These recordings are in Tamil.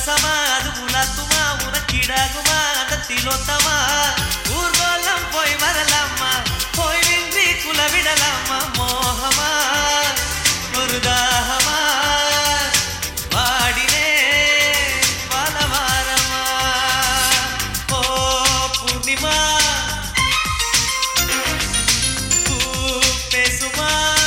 ரசமா அது உலாத்துமா உனக்கிடாகுமா அந்த திலோத்தமா ஊர்வலம் போய் வரலாமா போய் நின்றி குலவிடலாமா மோகமா ஒரு தாகமா வாடினே பல வாரமா ஓ பூர்ணிமா பூ பேசுமா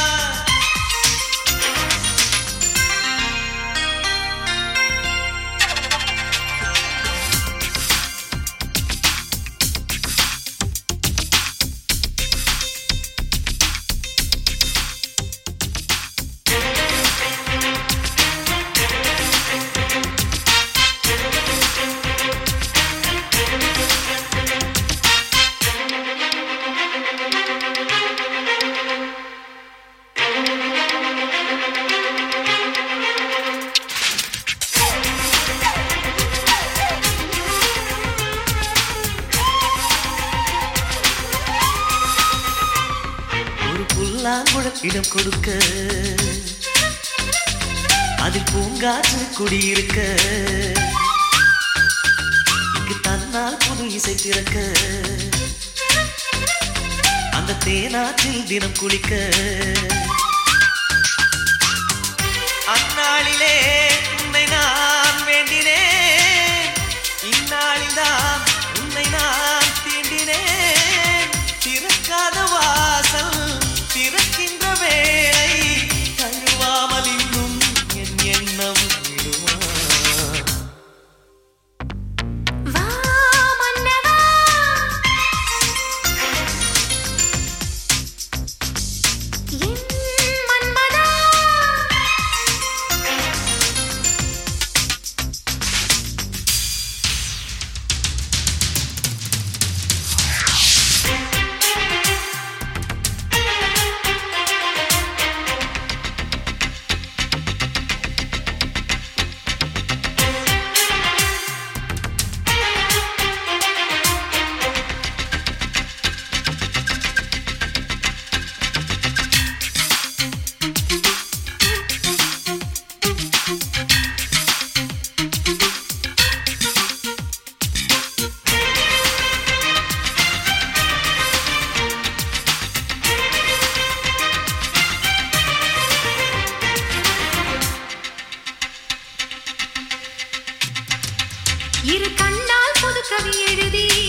ஒரு புல்லாங்குழத்திடம் கொடுக்க அதில் பூங்காற்று குடியிருக்க இங்கு தன்னால் புது இசை திறக்க அந்த தேனாற்றில் தினம் குளிக்க அந்நாளிலே உன்னை நான் வேண்டினேன் இந்நாளில்தான் உன்னை நான் தீண்டினேன் திறக்காத வாசல் திறக்கின்ற வேளை தழுவாமல் இன்னும் என் எண்ணம் விடுமா வா மன்னவா என் மன்மதா இரு கண்ணால் புது கவி எழுதி